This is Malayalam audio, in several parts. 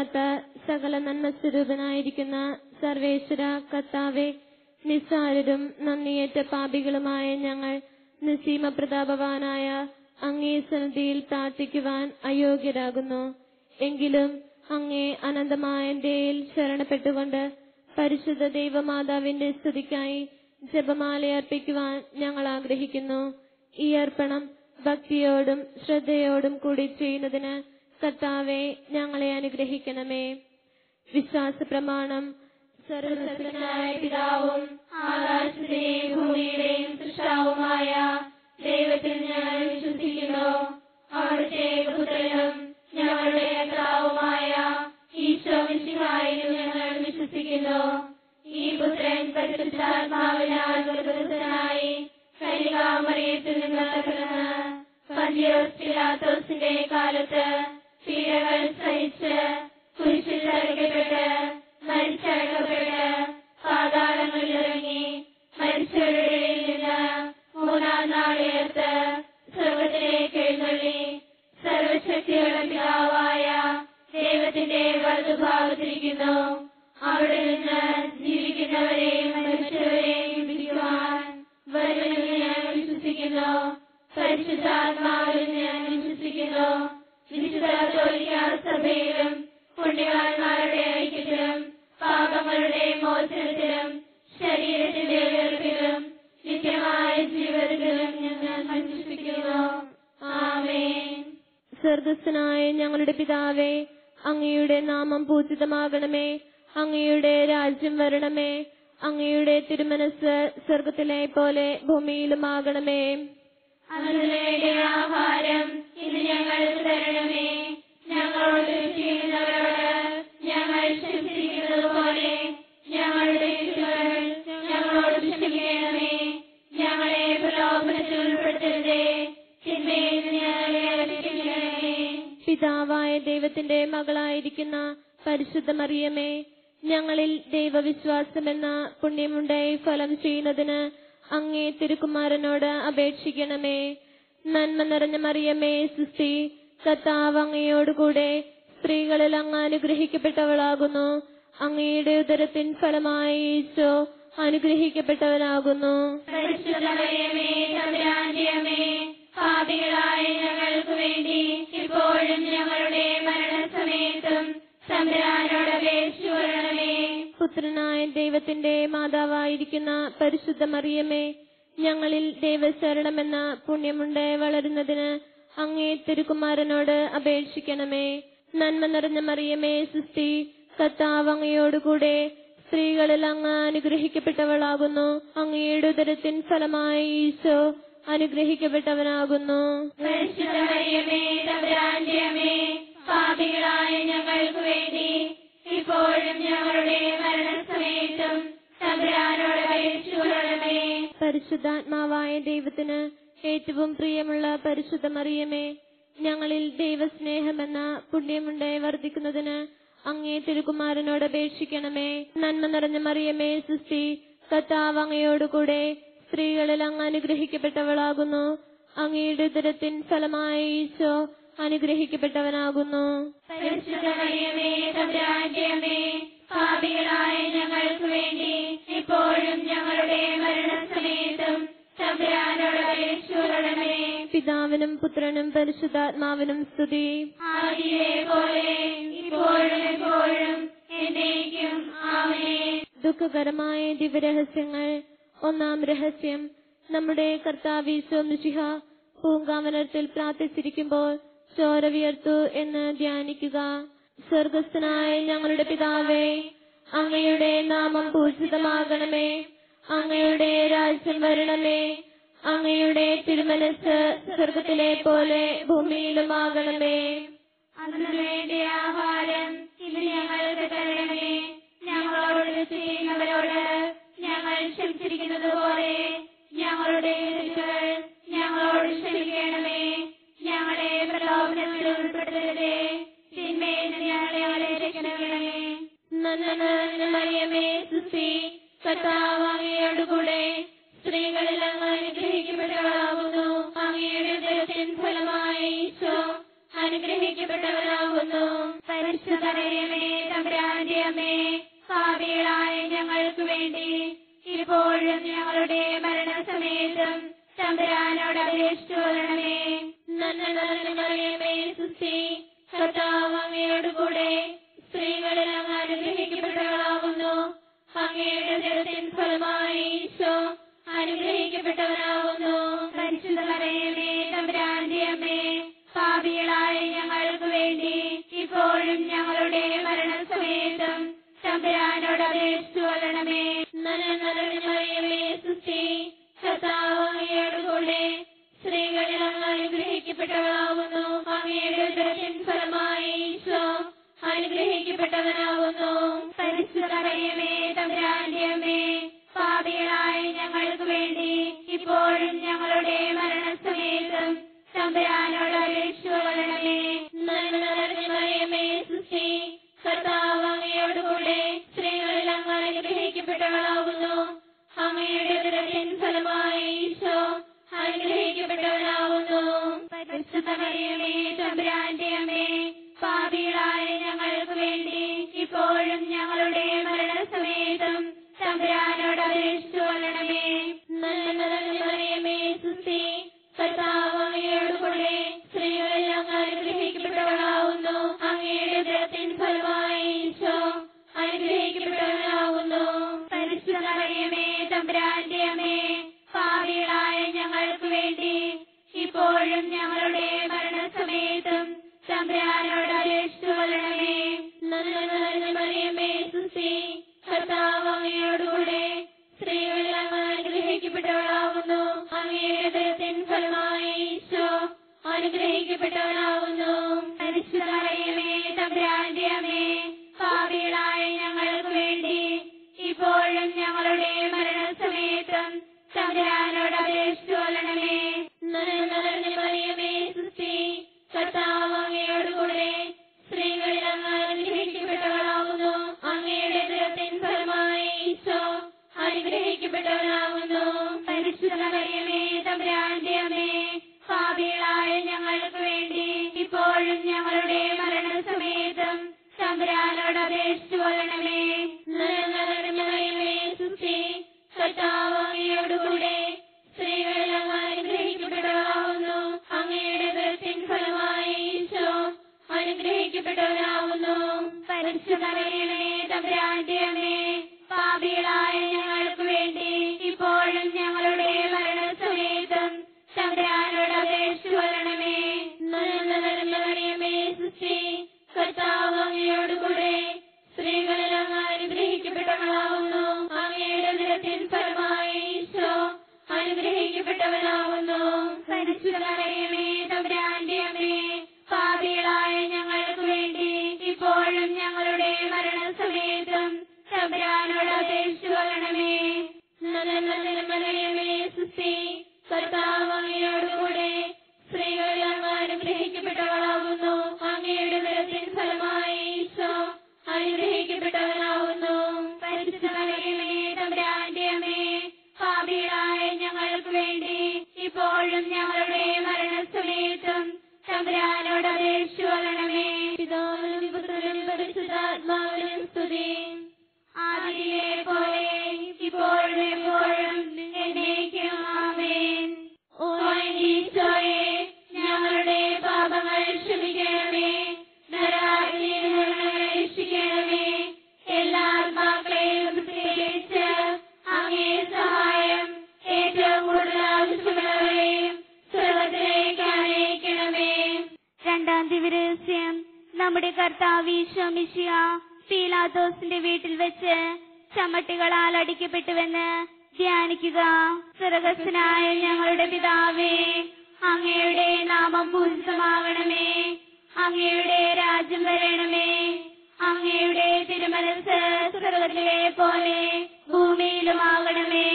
ഇല്ലാത്ത സകല നന്മ സ്വരൂപനായിരിക്കുന്ന സർവേശ്വര കർത്താവെ നിസ്സാരരും നന്ദിയേറ്റ പാപികളുമായ ഞങ്ങൾ നിസീമ പ്രതാപവാനായ അങ്ങേ സന്നിധിയിൽ പ്രാർത്ഥിക്കുവാൻ അയോഗ്യരാകുന്നു എങ്കിലും അങ്ങേ അനന്തമായ ദയയിൽ ശരണപ്പെട്ടുകൊണ്ട് പരിശുദ്ധ ദൈവമാതാവിന്റെ സ്തുതിക്കായി ജപമാല അർപ്പിക്കുവാൻ ഞങ്ങൾ ആഗ്രഹിക്കുന്നു ഈ അർപ്പണം ഭക്തിയോടും ശ്രദ്ധയോടും കൂടി ചെയ്യുന്നതിന് കർത്താവെ ഞങ്ങളെ അനുഗ്രഹിക്കണമേ വിശ്വാസ പ്രമാണം സർവശക്തനായ പിതാവും ആകാശത്തിന്റെയും ഭൂമിയുടെയും സൃഷ്ടാവുമായ ദൈവത്തിൽ ഞങ്ങൾ വിശ്വസിക്കുന്നു അവിടുത്തെ പുത്രനും ഞങ്ങളുടെ കർത്താവുമായ ഈശോ മിശിഹായിലും ഞങ്ങൾ വിശ്വസിക്കുന്നു ഈ പുത്രൻ പരിശുദ്ധാത്മാവിനാൽ ഗർഭസ്ഥനായി കലികാമറിയത്തിൽ നിന്ന് പിറന്ന് പന്തിയോസ് പിലാത്തോസിന്റെ കാലത്ത് പീഡകൾ സഹിച്ച് കുരിശിൽ തറയ്ക്കപ്പെട്ട് മരിച്ചടക്കപ്പെട്ട് പാതാളങ്ങളിൽ ഇറങ്ങി മരിച്ചവരുടെ ഇടയിൽ നിന്ന് മൂന്നാം നാളേർത്ത് സ്വർഗത്തിലേക്ക് എഴുന്നള്ളി സർവശക്തിയുള്ള പിതാവായ ദൈവത്തിന്റെ വലതുഭാഗത്തിരിക്കുന്നു അവിടെ നിന്ന് ജീവിക്കുന്നവരെയും മരിച്ചവരെയും വിധിക്കുവാൻ വരുമെന്ന് ഞാൻ വിശ്വസിക്കുന്നു പരിശുദ്ധാത്മാവിൽ ഞാൻ വിശ്വസിക്കുന്നു വിശുദ്ധ കത്തോലിക്കാ സഭയിലും പുണ്യവാന്മാരുടെ ഐക്യത്തിലും പാപങ്ങളുടെ മോചനത്തിലും ശരീരത്തിന്റെ ഉയർപ്പിലും നിത്യമായ ജീവിതത്തിലും ഞങ്ങൾ വിശ്വസിക്കുന്നു ആമേൻ സ്വർഗസ്ഥനായ ഞങ്ങളുടെ പിതാവേ അങ്ങയുടെ നാമം പൂജിതമാകണമേ അങ്ങയുടെ രാജ്യം വരണമേ അങ്ങയുടെ തിരുമനസ് സ്വർഗത്തിലെ പോലെ ഭൂമിയിലുമാകണമേ അതിനുവേണ്ട ആഹാരം ഇത് ഞങ്ങൾക്ക് തരണമേ ഞങ്ങളോട് ചെയ്യുന്നവരോട് ഞങ്ങൾ ക്ഷമിച്ചിരിക്കുന്നത് പോലെ ഞങ്ങളുടെ തെറ്റുകൾ ഞങ്ങളോട് ക്ഷമിക്കണമേ ഞങ്ങളെ പ്രലോഭനത്തിൽ ഉൾപ്പെടുത്തരുതേ തിന്മയിൽ നിന്ന് ഞങ്ങളെ രക്ഷിക്കണമേ പിതാവായ ദൈവത്തിന്റെ മകളായിരിക്കുന്ന പരിശുദ്ധ മറിയമേ ഞങ്ങളിൽ ദൈവവിശ്വാസമെന്ന പുണ്യമുണ്ടായി ഫലം ചെയ്യുന്നതിന് അങ്ങേ തിരുക്കുമാരനോട് അപേക്ഷിക്കണമേ നന്മ നിറഞ്ഞ മറിയമേ സുസ്തി കർത്താവ് അങ്ങയോടുകൂടെ സ്ത്രീകളിൽ അങ്ങ് അനുഗ്രഹിക്കപ്പെട്ടവളാകുന്നു അങ്ങയുടെ ഉദരത്തിൻ ഫലമായി ഈശോ അനുഗ്രഹിക്കപ്പെട്ടവനാകുന്നു പരിശുദ്ധമറിയമേ തമ്പുരാന്റെ അമ്മേ പാപികളായ ഞങ്ങൾക്ക് വേണ്ടി ഇപ്പോഴും ഞങ്ങളുടെ മരണസമയത്തും തമ്പുരാനോട് അപേക്ഷിച്ചു കൊള്ളണമേ പുത്രനായ ദൈവത്തിന്റെ മാതാവായിരിക്കുന്ന പരിശുദ്ധ മറിയമേ ഞങ്ങളിൽ ദൈവശരണമെന്ന പുണ്യമുണ്ട് വളരുന്നതിന് അങ്ങേ തിരുക്കുമാരനോട് അപേക്ഷിക്കണമേ നന്മ നിറഞ്ഞ മറിയമേ സുസ്തി കർത്താവ് അങ്ങയോടുകൂടെ സ്ത്രീകളിൽ അങ്ങ് അനുഗ്രഹിക്കപ്പെട്ടവളാകുന്നു അങ്ങയുടെ ഉദരത്തിൻ ഫലമായി ഈശോ അനുഗ്രഹിക്കപ്പെട്ടവനാകുന്നു പരിശുദ്ധമറിയമേ തമ്പുരാന്റെ അമ്മേ പാപികളായ ഞങ്ങൾക്ക് വേണ്ടി ഇപ്പോഴും ഞങ്ങളുടെ മരണസമയത്തും തമ്പുരാനോട് അപേക്ഷിച്ചു കൊള്ളണമേ പരിശുദ്ധാത്മാവായ ദൈവത്തിന് ഏറ്റവും പ്രിയമുള്ള പരിശുദ്ധ മറിയമേ ഞങ്ങളിൽ ദൈവസ്നേഹമെന്ന പുണ്യമുണ്ട് വർദ്ധിക്കുന്നതിന് അങ്ങേ തിരുകുമാരനോട് അപേക്ഷിക്കണമേ നന്മ നിറഞ്ഞ മറിയമേ സുസ്തി കർത്താവ് അങ്ങയോടുകൂടെ സ്ത്രീകളിൽ അങ്ങ് അനുഗ്രഹിക്കപ്പെട്ടവളാകുന്നു അങ്ങയുടെ ഉദരത്തിൻ ഫലമായി ഈശോ അനുഗ്രഹിക്കപ്പെട്ടവനാകുന്നു പരിശുദ്ധമറിയമേ തമ്പുരാന്റെ അമ്മേ പാപികളായ ഞങ്ങൾക്ക് വേണ്ടി ഇപ്പോഴും ഞങ്ങളുടെ മരണസമയത്തും തമ്പുരാനോട് അപേക്ഷിച്ചു കൊള്ളണമേ പിതാവിനും പുത്രനും പരിശുദ്ധാത്മാവിനും സ്തുതി ആദിയിലെ പോലെ ഇപ്പോഴും എപ്പോഴും എന്നേക്കും ആമേൻ ദുഃഖകരമായ ദിവ്യരഹസ്യങ്ങൾ ഒന്നാം രഹസ്യം നമ്മുടെ കർത്താവീശോ മിശിഹ പൂങ്കാവനത്തിൽ പ്രാർത്ഥിച്ചിരിക്കുമ്പോൾ ചോര വിയർത്തു എന്ന് ധ്യാനിക്കുക സ്വർഗസ്ഥനായ ഞങ്ങളുടെ പിതാവേ അങ്ങയുടെ നാമം പൂജിതമാകണമേ അങ്ങയുടെ രാജ്യം വരണമേ അങ്ങയുടെ തിരുമനസ് സ്വർഗത്തിലെ പോലെ ഭൂമിയിലുമാകണമേ അതിനു വേണ്ടി ആഹാരം ഇത് ഞങ്ങൾക്ക് തരണമേ ഞങ്ങളോട് ചെയ്യുന്നവരോട് ഞങ്ങൾ ക്ഷമിച്ചിരിക്കുന്നത് പോലെ ഞങ്ങളുടെ തെറ്റുകൾ ഞങ്ങളോട് ക്ഷമിക്കണമേ ഞങ്ങളെ പ്രലോഭനത്തിൽ ഉൾപ്പെടുത്തരുതേ തിന്മയിൽ നിന്ന് ഞങ്ങളെ രക്ഷിക്കണമേ നന്മ മറിയമേ സുസി കർത്താവ് അങ്ങയോടുകൂടെ സ്ത്രീകളിൽ അങ്ങ് അനുഗ്രഹിക്കപ്പെട്ടവളാകുന്നു അങ്ങയുടെ ഉദരത്തിൻ ഫലമായി ഈശോ അനുഗ്രഹിക്കപ്പെട്ടവനാകുന്നു പരിശുദ്ധമേ തമ്പുരാന്റെ അമ്മേ പാപികളായ ഞങ്ങൾക്ക് വേണ്ടി ഇപ്പോഴും ഞങ്ങളുടെ മരണസമയത്തും തമ്പുരാനോട് അപേക്ഷിച്ചു കൊള്ളണമേ നന്മ നിറഞ്ഞ മറിയമേ സുസ്തി കർത്താവ് അങ്ങയോട് കൂടെ സ്ത്രീകളിൽ അങ്ങ് അനുഗ്രഹിക്കപ്പെട്ടവളാകുന്നു അങ്ങയുടെ ദൈവത്തിൻ ഫലമായി ഈശോ അനുഗ്രഹിക്കപ്പെട്ടവനാകുന്നു പരിശുദ്ധമേ തമ്പുരാന്റെ അമ്മേ പാപികളായ ഞങ്ങൾക്ക് വേണ്ടി ഇപ്പോഴും ഞങ്ങളുടെ മരണസമയത്തും തമ്പുരാനോട് അപേക്ഷിച്ചു കൊള്ളണമേ നന്മ നിറഞ്ഞ മറിയമേ സുസ്തി കർത്താവ് അങ്ങയോട് കൂടെ സ്ത്രീകളിൽ അങ്ങ് അനുഗ്രഹിക്കപ്പെട്ടവളാകുന്നു അങ്ങയുടെ ദൈവത്തിൻ ഫലമായി ഈശോ അനുഗ്രഹിക്കപ്പെട്ടവനാകുന്നു പരിശുദ്ധമേ തമ്പുരാന്റെ അമ്മേ പാപികളായ ഞങ്ങൾക്ക് വേണ്ടി ഇപ്പോഴും ഞങ്ങളുടെ മരണസമയത്തും തമ്പുരാനോട് അപേക്ഷിച്ചു കൊള്ളണമേ നന്മ നിറഞ്ഞ മറിയമേ സുസ്തി കർത്താവ് അങ്ങയോട് കൂടെ സ്ത്രീകളിൽ അങ്ങ് അനുഗ്രഹിക്കപ്പെട്ടവളാകുന്നു അങ്ങയുടെ ദുരത്തിൻ ഫലമായി ഈശോ അനുഗ്രഹിക്കപ്പെട്ടവനാകുന്നു പരിശുദ്ധമേ തമ്പുരാന്റെ അമ്മേ പാപികളായ ഞങ്ങൾക്ക് വേണ്ടി ഇപ്പോഴും ഞങ്ങളുടെ മരണസമയത്തും തമ്പുരാനോട് അപേക്ഷിച്ചു കൊള്ളണമേ നന്മ നിറഞ്ഞ മറിയമേ സുസ്തി കർത്താവ് അങ്ങയോട് കൂടെ സ്ത്രീകളിൽ അങ്ങ് അനുഗ്രഹിക്കപ്പെട്ടവളാകുന്നു അങ്ങയുടെ ദുരത്തിൻ ഫലമായി ഈശോ അനുഗ്രഹിക്കപ്പെട്ടവനാകുന്നു പരിശുദ്ധമറിയമേ തമ്പുരാന്റെ അമ്മേ പാപികളായ ഞങ്ങൾക്ക് വേണ്ടി ഇപ്പോഴും ഞങ്ങളുടെ മരണസമയത്തും തമ്പുരാനോട് അപേക്ഷിച്ചു കൊള്ളണമേ നന്മ നിറഞ്ഞ മറിയമേ സുസ്തി കർത്താവ് അങ്ങയോടുകൂടെ സ്ത്രീകളിൽ അങ്ങ് അനുഗ്രഹിക്കപ്പെട്ടവളാകുന്നു അങ്ങയുടെ ദൈവത്തിൻ ഫലമായി ഈശോ അനുഗ്രഹിക്കപ്പെട്ടവനാകുന്നു പരിശുദ്ധമറിയമേ തമ്പുരാന്റെ അമ്മേ പാപികളായ ഞങ്ങൾക്ക് വേണ്ടി ഇപ്പോഴും ഞങ്ങളുടെ മരണസമയത്തും തമ്പുരാനോട് അപേക്ഷിച്ചു കൊള്ളണമേ നന്മ നിറഞ്ഞ മറിയമേ സുസ്തി കർത്താവ് അങ്ങയോടുകൂടെ സ്ത്രീകളിൽ അങ്ങ് അനുഗ്രഹിക്കപ്പെട്ടവളാകുന്നു അങ്ങയുടെ ദൈവത്തിൻ ഫലമായി ഈശോ അനുഗ്രഹിക്കപ്പെട്ടവനാകുന്നു പരിശുദ്ധമറിയമേ തമ്പുരാന്റെ അമ്മേ പാപികളായ ഞങ്ങൾക്ക് വേണ്ടി ഇപ്പോഴും ഞങ്ങളുടെ മരണസമയത്തും തമ്പുരാനോട് അപേക്ഷിച്ചു കൊള്ളണമേ നന്മ നിറഞ്ഞ മറിയമേ സുസ്തി കർത്താവ് അങ്ങയോടുകൂടെ സ്ത്രീകളിൽ അങ്ങ് അനുഗ്രഹിക്കപ്പെട്ടവളാകുന്നു അങ്ങയുടെ ദൈവത്തിൻ ഫലമായി ഈശോ അനുഗ്രഹിക്കപ്പെട്ടവനാകുന്നു പരിശുദ്ധമറിയമേ തമ്പുരാന്റെ അമ്മേ പാപികളായ ഞങ്ങൾക്ക് വേണ്ടി ഇപ്പോഴും ഞങ്ങളുടെ മരണസമയത്തും തമ്പുരാനോട് അപേക്ഷിച്ചു കൊള്ളണമേ നന്മ നിറഞ്ഞ മറിയമേ സുസ്തി കർത്താവ് അങ്ങയോടുകൂടെ സ്ത്രീകളിൽ അങ്ങ് അനുഗ്രഹിക്കപ്പെട്ടവളാകുന്നു അങ്ങയുടെ ദൈവത്തിൻ ഫലമായി ഈശോ അനുഗ്രഹിക്കപ്പെട്ടവനാകുന്നു പരിശുദ്ധമറിയമേ തമ്പുരാന്റെ അമ്മേ പാപികളായ ഞങ്ങൾക്ക് വേണ്ടി ഇപ്പോഴും ഞങ്ങളുടെ മരണസമയത്തും തമ്പുരാനോട് അപേക്ഷിച്ചു കൊള്ളണമേ നന്മ നിറഞ്ഞ മറിയമേ സുസ്തി കർത്താവ് അങ്ങയോടുകൂടെ സ്ത്രീകളിൽ അങ്ങ് അനുഗ്രഹിക്കപ്പെട്ടവളാകുന്നു അങ്ങയുടെ ദൈവത്തിൻ ഫലമായി ഈശോ അനുഗ്രഹിക്കപ്പെട്ടവനാകുന്നു പരിശുദ്ധമറിയമേ തമ്പുരാന്റെ അമ്മേ പാപികളായ ഞങ്ങൾക്ക് വേണ്ടി ഇപ്പോഴും ഞങ്ങളുടെ മരണസമയത്തും തമ്പുരാനോട് അപേക്ഷിച്ചു കൊള്ളണമേ പിതാവിനും പുത്രനും പരിശുദ്ധാത്മാവിനും സ്തുതി ആദിയിലെ പോലെ ഇപ്പോഴും എപ്പോഴും എന്നേക്കും ആമേൻ ഓ ഓ ഈശോയെ ഞങ്ങളുടെ പാപങ്ങൾ ക്ഷമിക്കണമേ നരാഗ്നിയിൽ നിന്ന് ഞങ്ങളെ രക്ഷിക്കണമേ എല്ലാ ആത്മാക്കളെയും പ്രത്യേകിച്ച് അങ്ങേ സഹായം ഏറ്റവും കൂടുതൽ ആവശ്യമുള്ളവരെയും സ്വർഗത്തിലേക്ക് അനയിക്കണമേ രണ്ടാം ദിവരഹസ്യം നമ്മുടെ കർത്താവ് ഈശോമിശിയ പീലാത്തോസിന്റെ വീട്ടിൽ വെച്ച് ചമ്മട്ടികളാൽ അടിക്കപ്പെട്ടുവെന്ന് ധ്യാനിക്കുക സ്വർഗസ്ഥനായ ഞങ്ങളുടെ പിതാവേ അങ്ങയുടെ നാമം പൂജിതമാകണമേ അങ്ങയുടെ രാജ്യം വരണമേ അങ്ങയുടെ തിരുമനസ് സ്വർഗത്തിലെ പോലെ ഭൂമിയിലുമാകണമേ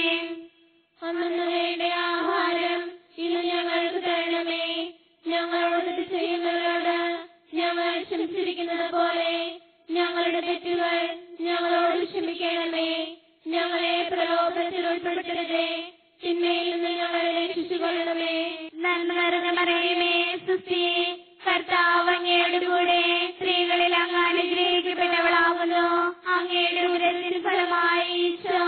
അന്നു വേണ്ട ആഹാരം ഇന്ന് ഞങ്ങൾക്ക് തരണമേ ഞങ്ങളോട് തെറ്റ് ചെയ്യുന്നവരോട് ഞങ്ങൾ ക്ഷമിച്ചിരിക്കുന്നത് പോലെ ഞങ്ങളുടെ തെറ്റുകൾ ഞങ്ങളോട് ക്ഷമിക്കണമേ ഞങ്ങളെ പ്രലോഭനത്തിൽ ഉൾപ്പെടുത്തരുതേ തിന്മയിൽ നിന്ന് ഞങ്ങളെ രക്ഷിച്ചുകൊള്ളണമേ നന്മ നിറഞ്ഞ മറിയമേ സുസ്തി കർത്താവ് അങ്ങയുടെ അങ്ങയോടുകൂടെ സ്ത്രീകളിൽ അങ്ങ് അനുഗ്രഹിക്കപ്പെട്ടവളാകുന്നു അങ്ങയുടെ ഉരത്തിൻ ഫലമായി ഈശോ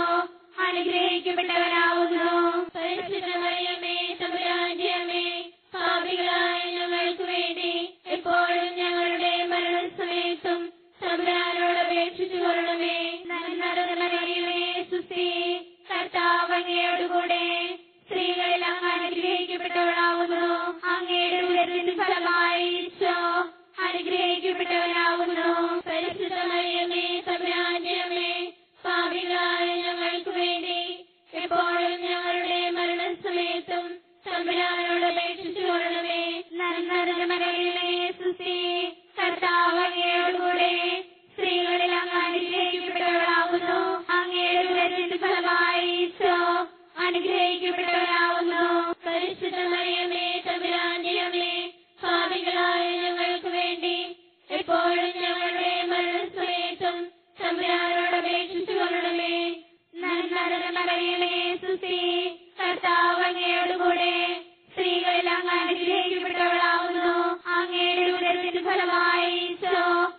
അനുഗ്രഹിക്കപ്പെട്ടവനാകുന്നു പരിശുദ്ധ മറിയമേ തമ്പുരാന്റെ അമ്മേ പാപികളായ ഞങ്ങൾക്ക് വേണ്ടി എപ്പോഴും ഞങ്ങളുടെ മരണസമയത്തും തമ്പുരാനോട് അപേക്ഷിച്ചു കൊള്ളണമേ നന്മറിയമേ സുസ്തി കർത്താവ് അങ്ങയോടുകൂടെ സ്ത്രീകളിൽ അങ്ങ് അനുഗ്രഹിക്കപ്പെട്ടവളാകുന്നു അങ്ങയുടെ ഉരത്തിൻ ഫലമായി ഈശോ അനുഗ്രഹിക്കപ്പെട്ടവനാകുന്നു പരിശുദ്ധ മറിയമേ തമ്പുരാന്റെ അമ്മേ പാപികളായ ഞങ്ങൾക്ക് വേണ്ടി എപ്പോഴും ഞങ്ങളുടെ മരണസമയത്തും തമ്പുരാനോട് അപേക്ഷിച്ചു കൊള്ളണമേ നന്മറിയമേ സുസ്തി കർത്താവ് അങ്ങയോടുകൂടെ സ്ത്രീകളിൽ അങ്ങ് അനുഗ്രഹിക്കപ്പെട്ടവളാകുന്നു അങ്ങയുടെ ഉരത്തിൻ ഫലമായി ഈശോ അനുഗ്രഹിക്കപ്പെട്ടവനാകുന്നു പരിശുദ്ധ മറിയമേ തമ്പുരാന്റെ അമ്മേ പാപികളായ ഞങ്ങൾക്ക് വേണ്ടി എപ്പോഴും ഞങ്ങളുടെ മരണസമയത്തും തമ്പുരാനോട് അപേക്ഷിച്ചു കൊള്ളണമേ നന്മറിയമേ സുസ്തി കർത്താവ് അങ്ങയോടുകൂടെ സ്ത്രീകളിൽ അങ്ങ് അനുഗ്രഹിക്കപ്പെട്ടവളാകുന്നു അങ്ങയുടെ ഉദരത്തിന് ഫലമായി ഈശോ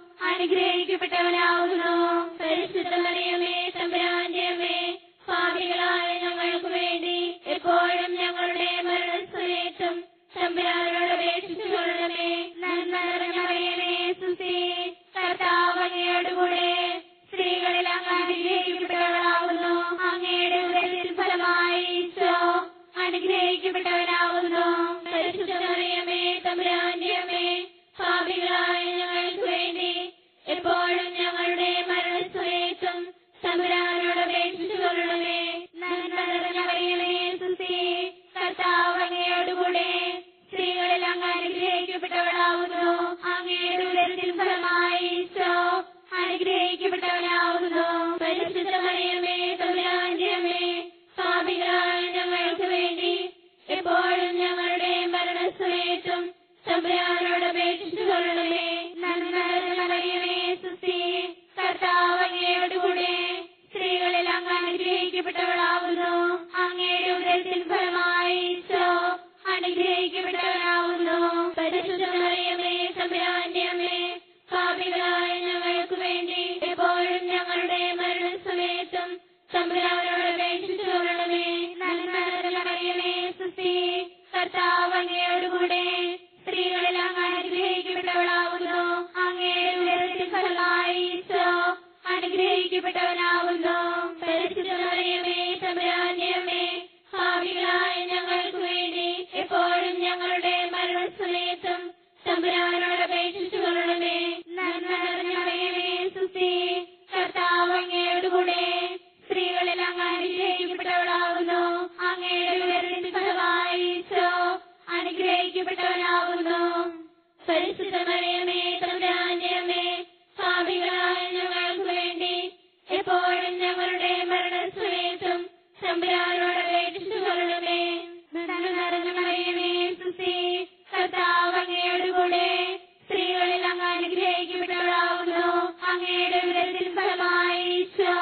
അനുഗ്രഹിക്കപ്പെട്ടവനാകുന്നു പരിശുദ്ധ മറിയമേ തമ്പുരാന്റെ അമ്മേ പാപികളായ ഞങ്ങൾക്ക് വേണ്ടി എപ്പോഴും ഞങ്ങളുടെ മരണസമയത്തും തമ്പുരാനോട് അപേക്ഷിച്ചു കൊള്ളണമേ നന്മറിയമേ സുസ്തി കർത്താവ് അങ്ങയോടുകൂടെ സ്ത്രീകളിൽ അങ്ങ് അനുഗ്രഹിക്കപ്പെട്ടവളാകുന്നു അങ്ങയുടെ ഉദരത്തിന് ഫലമായി ഈശോ അനുഗ്രഹിക്കപ്പെട്ടവനാകുന്നു പരിശുദ്ധ മറിയമേ തമ്പുരാന്റെ അമ്മേ പാപികളായ ഞങ്ങൾക്ക് വേണ്ടി എപ്പോഴും ഞങ്ങളുടെ മരണസമയത്തും തമ്പുരാനോട് അപേക്ഷിച്ചു കൊള്ളണമേ നന്മറിയമേ സുസ്തി കർത്താവ് അങ്ങയോടുകൂടെ സ്ത്രീകളിൽ അങ്ങ് അനുഗ്രഹിക്കപ്പെട്ടവളാകുന്നു അങ്ങയുടെ ഉദരത്തിൻ ഫലമായി ഈശോ അനുഗ്രഹിക്കപ്പെട്ടവനാകുന്നു പരിശുദ്ധ മറിയമേ തമ്പുരാന്റെ അമ്മേ പാപികളായ ഞങ്ങൾക്ക് വേണ്ടി എപ്പോഴും ഞങ്ങളുടെ മരണസമയത്തും തമ്പുരാനോട് അപേക്ഷിച്ചു കൊള്ളണമേ നന്മറിയമേ സുസ്തി കർത്താവ് അങ്ങയോടുകൂടെ സ്ത്രീകളിൽ അങ്ങ് അനുഗ്രഹിക്കപ്പെട്ടവളാകുന്നു അങ്ങയുടെ ഉദരത്തിൻ ഫലമായി ഈശോ അനുഗ്രഹിക്കപ്പെട്ടവനാകുന്നു പരിശുദ്ധ മറിയമേ തമ്പുരാന്റെ അമ്മേ പാപികളായ ഞങ്ങൾക്ക് വേണ്ടി എപ്പോഴും ഞങ്ങളുടെ മരണസമയത്തും തമ്പുരാനോട് അപേക്ഷിച്ചു കൊള്ളണമേ നന്മറിയമേ സുസ്തി കർത്താവ് അങ്ങയോടുകൂടെ സ്ത്രീകളിൽ അങ്ങ് അനുഗ്രഹിക്കപ്പെട്ടവളാകുന്നു അങ്ങയുടെ ഉദരത്തിൻ ഫലമായി ഈശോ അനുഗ്രഹിക്കപ്പെട്ടവനാകുന്നു പരിശുദ്ധ മറിയമേ തമ്പുരാന്റെ അമ്മേ പാപികളായ ഞങ്ങൾക്ക് വേണ്ടി എപ്പോഴും ഞങ്ങളുടെ മരണസമയത്തും തമ്പുരാനോട് അപേക്ഷിച്ചു കൊള്ളണമേ നന്മറിയമേ സുസ്തി കർത്താവ് അങ്ങയോടുകൂടെ സ്ത്രീകളിൽ അങ്ങ് അനുഗ്രഹിക്കപ്പെട്ടവളാകുന്നു അങ്ങയുടെ ഉദരത്തിൻ ഫലമായി ഈശോ അനുഗ്രഹിക്കപ്പെട്ടവനാകുന്നു പരിശുദ്ധ മറിയമേ തമ്പുരാന്റെ അമ്മേ പാപികളായ ഞങ്ങൾക്ക് വേണ്ടി എപ്പോഴും ഞങ്ങളുടെ മരണസമയത്തും തമ്പുരാനോട് അപേക്ഷിച്ചു കൊള്ളണമേ നന്മറിയമേ സുസ്തി കർത്താവ് അങ്ങയോടുകൂടെ സ്ത്രീകളിൽ അങ്ങ് അനുഗ്രഹിക്കപ്പെട്ടവളാകുന്നു അങ്ങയുടെ ഉദരത്തിൻ ഫലമായി ഈശോ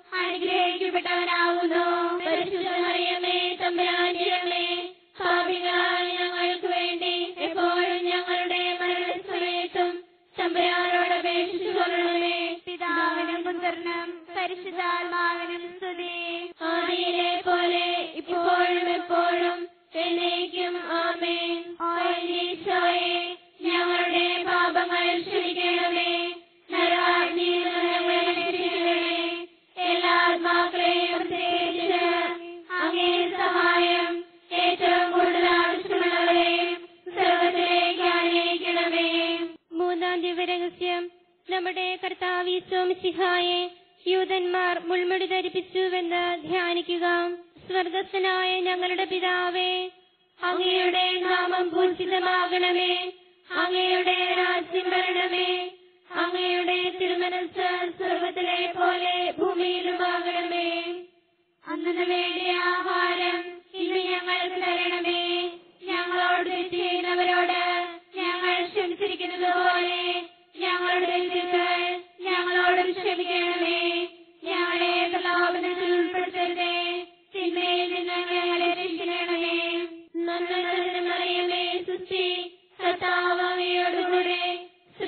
അനുഗ്രഹിക്കപ്പെട്ടവനാകുന്നു പരിശുദ്ധ മറിയമേ തമ്പുരാന്റെ അമ്മേ പാപികളായ ഞങ്ങൾക്ക് വേണ്ടി എപ്പോഴും ഞങ്ങളുടെ മരണസമയത്തും തമ്പുരാനോട് അപേക്ഷിച്ചു കൊള്ളണമേ പിതാവിനും പുത്രനും പരിശുദ്ധാത്മാവിനും സ്തുതി ആദിയിലെ പോലെ ഇപ്പോഴും എപ്പോഴും എന്നേക്കും ആമേൻ ഓ ഈശോയെ ഞങ്ങളുടെ പാപങ്ങൾ ക്ഷമിക്കണമേ നരാജ്ഞിയിൽ നിന്ന് ഞങ്ങളെ രക്ഷിക്കണമേ എല്ലാ ആത്മാക്കളെയും പ്രത്യേകിച്ച് അങ്ങേ സഹായം ഏറ്റവും കൂടുതൽ ആവശ്യമുള്ളവരെയും സ്വർഗത്തിലേക്ക് അനയിക്കണമേ മൂന്നാം ദിവ്യരഹസ്യം നമ്മുടെ കർത്താവ് ഈശോമിശിഹായെ യൂതന്മാർ മുൾമുടി ധരിപ്പിച്ചുവെന്ന് ധ്യാനിക്കുക സ്വർഗസ്ഥനായ ഞങ്ങളുടെ പിതാവേ അങ്ങയുടെ നാമം പൂജിതമാകണമേ അങ്ങയുടെ രാജ്യം വരണമേ അങ്ങയുടെ തിരുമനസ് സ്വർഗത്തിലെ പോലെ ഭൂമിയിലുമാകണമേ അന്നു വേണ്ടിയ ആഹാരം ഇന്ന് ഞങ്ങൾക്ക് തരണമേ ഞങ്ങളോട് തെറ്റ് ചെയ്യുന്നവരോട് ഞങ്ങൾ ക്ഷമിച്ചിരിക്കുന്നത് പോലെ ഞങ്ങളുടെ തെറ്റുകൾ ഞങ്ങളോട് ക്ഷമിക്കണമേ ഞങ്ങളെ പ്രലോഭനത്തിൽ ഉൾപ്പെടുത്തരുതേ തിന്മയിൽ നിന്ന് ഞങ്ങളെ രക്ഷിക്കണമേ നന്മ നിറഞ്ഞ മറിയമേ സുസ്തി കർത്താവ് അങ്ങയോടുകൂടെ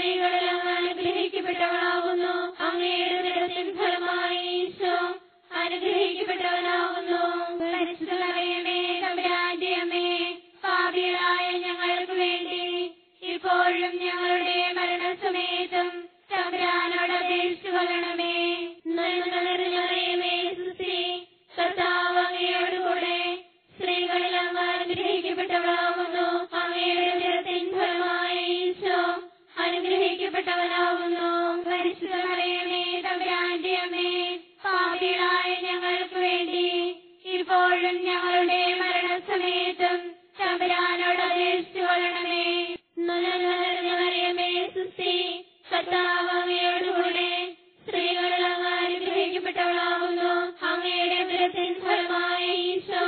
പരിശുദ്ധമറിയമേ തമ്പുരാന്റെ അമ്മേ പാപികളായ ഞങ്ങൾക്ക് വേണ്ടി ഇപ്പോഴും ഞങ്ങളുടെ മരണസമയത്തും തമ്പുരാനോട് അപേക്ഷിച്ചു കൊള്ളണമേ നന്മ നിറഞ്ഞ മറിയമേ സുസ്ത്രീ കർത്താവ് അങ്ങയോടുകൂടെ സ്ത്രീകളിൽ അങ്ങ് അനുഗ്രഹിക്കപ്പെട്ടവളാകുന്നു അങ്ങയുടെ ഉദരത്തിൻ ഫലമായ ഈശോ അനുഗ്രഹിക്കപ്പെട്ടവനാകുന്നു പരിശുദ്ധമറിയമേ തമ്പുരാന്റെ അമ്മേ പാപികളായ ഞങ്ങൾക്ക് വേണ്ടി ഇപ്പോഴും ഞങ്ങളുടെ മരണസമയത്തും തമ്പുരാനോട് അപേക്ഷിച്ചു കൊള്ളണമേ നന്മ നിറഞ്ഞ മറിയമേ സുസ്ത്രീ കർത്താവ് അങ്ങയോടുകൂടെ സ്ത്രീകളിൽ അങ്ങ് അനുഗ്രഹിക്കപ്പെട്ടവളാകുന്നു അങ്ങയുടെ ഉദരത്തിൻ ഫലമായ ഈശോ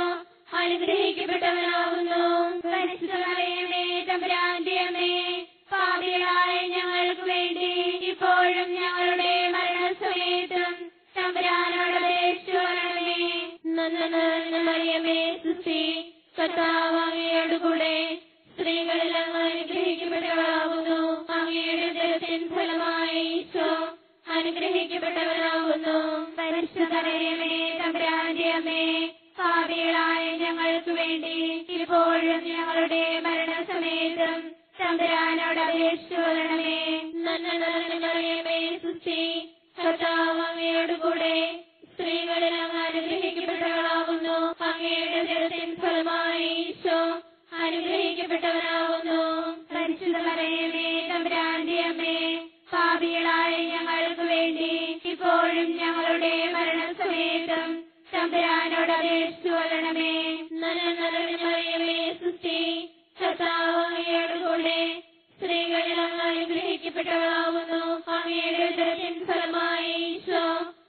അനുഗ്രഹിക്കപ്പെട്ടവനാകുന്നു പരിശുദ്ധമറിയമേ തമ്പുരാന്റെ അമ്മേ പാപികളായ ഞങ്ങൾക്ക് വേണ്ടി ഇപ്പോഴും ഞങ്ങളുടെ മരണസമയത്തും തമ്പുരാനോട് അപേക്ഷിച്ചു കൊള്ളണമേ നന്മ നിറഞ്ഞ മറിയമേ സുസ്ത്രീ കർത്താവ് അങ്ങയോടുകൂടെ സ്ത്രീകളിൽ അങ്ങ് അനുഗ്രഹിക്കപ്പെട്ടവളാകുന്നു അങ്ങയുടെ ഉദരത്തിൻ ഫലമായ ഈശോ അനുഗ്രഹിക്കപ്പെട്ടവനാകുന്നു പരിശുദ്ധമറിയമേ തമ്പുരാന്റെ അമ്മേ പാപികളായ ഞങ്ങൾക്ക് വേണ്ടി ഇപ്പോഴും ഞങ്ങളുടെ മരണസമയത്തും തമ്പുരാനോട് അപേക്ഷിച്ചു കൊള്ളണമേ നന്മ നിറഞ്ഞ മറിയമേ സുസ്ത്രീ കർത്താവ് അങ്ങയോടുകൂടെ സ്ത്രീകളിൽ അങ്ങ് അനുഗ്രഹിക്കപ്പെട്ടവളാകുന്നു അങ്ങയുടെ ഉദരത്തിൻ ഫലമായ ഈശോ അനുഗ്രഹിക്കപ്പെട്ടവനാകുന്നു പരിശുദ്ധമറിയമേ തമ്പുരാന്റെ അമ്മേ പാപികളായ ഞങ്ങൾക്ക് വേണ്ടി ഇപ്പോഴും ഞങ്ങളുടെ മരണസമയത്തും തമ്പുരാനോട് അപേക്ഷിച്ചു കൊള്ളണമേ നന്മ നിറഞ്ഞ മറിയമേ സുസ്ത്രീ കർത്താവ് അങ്ങയോടുകൂടെ സ്ത്രീകളിൽ അങ്ങ് അനുഗ്രഹിക്കപ്പെട്ടവളാകുന്നു അങ്ങയുടെ ഉദരത്തിൻ ഫലമായ ഈശോ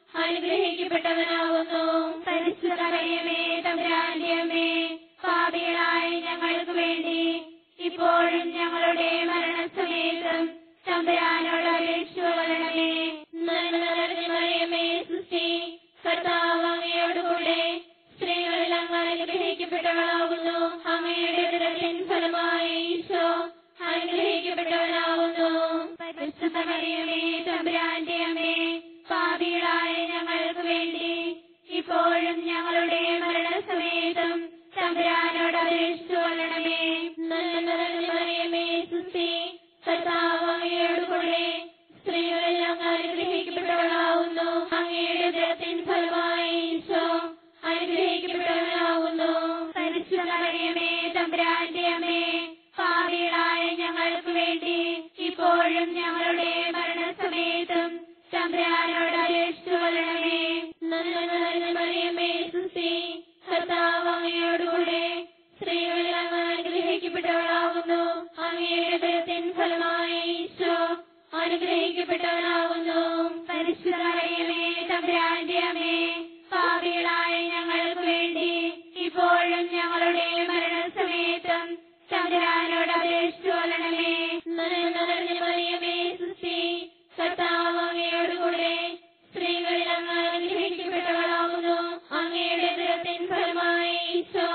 അനുഗ്രഹിക്കപ്പെട്ടവനാകുന്നു പരിശുദ്ധമറിയമേ തമ്പുരാന്റെ അമ്മേ പാപികളായ ഞങ്ങൾക്ക് വേണ്ടി ഇപ്പോഴും ഞങ്ങളുടെ മരണസമയത്തും തമ്പുരാനോട് അപേക്ഷിച്ചു കൊള്ളണമേ നന്മ നിറഞ്ഞ മറിയമേ സുസ്ത്രീ കർത്താവ് അങ്ങയോടുകൂടെ സ്ത്രീകളിൽ അങ്ങ് അനുഗ്രഹിക്കപ്പെട്ടവളാകുന്നു അങ്ങയുടെ ഉദരത്തിൻ ഫലമായ ഈശോ അനുഗ്രഹിക്കപ്പെട്ടവനാകുന്നു പരിശുദ്ധമറിയമേ തമ്പുരാന്റെ അമ്മേ പാപികളായ ഞങ്ങൾക്ക് വേണ്ടി ഇപ്പോഴും ഞങ്ങളുടെ മരണസമയത്തും തമ്പുരാനോട് അപേക്ഷിച്ചു കൊള്ളണമേ നന്മ നിറഞ്ഞ മറിയമേ സുസ്ത്രീ കർത്താവ് അങ്ങയോടുകൂടെ സ്ത്രീകളിൽ അങ്ങ് അനുഗ്രഹിക്കപ്പെട്ടവളാകുന്നു അങ്ങയുടെ ഉദരത്തിൻ ഫലമായ ഈശോ അനുഗ്രഹിക്കപ്പെട്ടവനാകുന്നു പരിശുദ്ധമറിയമേ തമ്പുരാന്റെ അമ്മേ പാപികളായ ഞങ്ങൾക്ക് വേണ്ടി ഇപ്പോഴും ഞങ്ങളുടെ മരണസമയത്തും തമ്പുരാനോട് അപേക്ഷിച്ചു കൊള്ളണമേ നന്മ നിറഞ്ഞ മറിയമേ സുസ്ത്രീ കർത്താവ് അങ്ങയോടുകൂടെ സ്ത്രീകളിൽ അങ്ങ് അനുഗ്രഹിക്കപ്പെട്ടവളാകുന്നു അങ്ങയുടെ ഉദരത്തിൻ ഫലമായ ഈശോ അനുഗ്രഹിക്കപ്പെട്ടവനാകുന്നു പരിശുദ്ധമറിയമേ തമ്പുരാന്റെ അമ്മേ പാപികളായ ഞങ്ങൾക്ക് വേണ്ടി ഇപ്പോഴും ഞങ്ങളുടെ മരണസമയത്തും തമ്പുരാനോട് അപേക്ഷിച്ചു കൊള്ളണമേ നന്മ നിറഞ്ഞ മറിയമേ സുസ്ത്രീ കർത്താവ് അങ്ങയോടുകൂടെ സ്ത്രീകളിൽ അങ്ങ് അനുഗ്രഹിക്കപ്പെട്ടവളാകുന്നു അങ്ങയുടെ ഉദരത്തിൻ ഫലമായ ഈശോ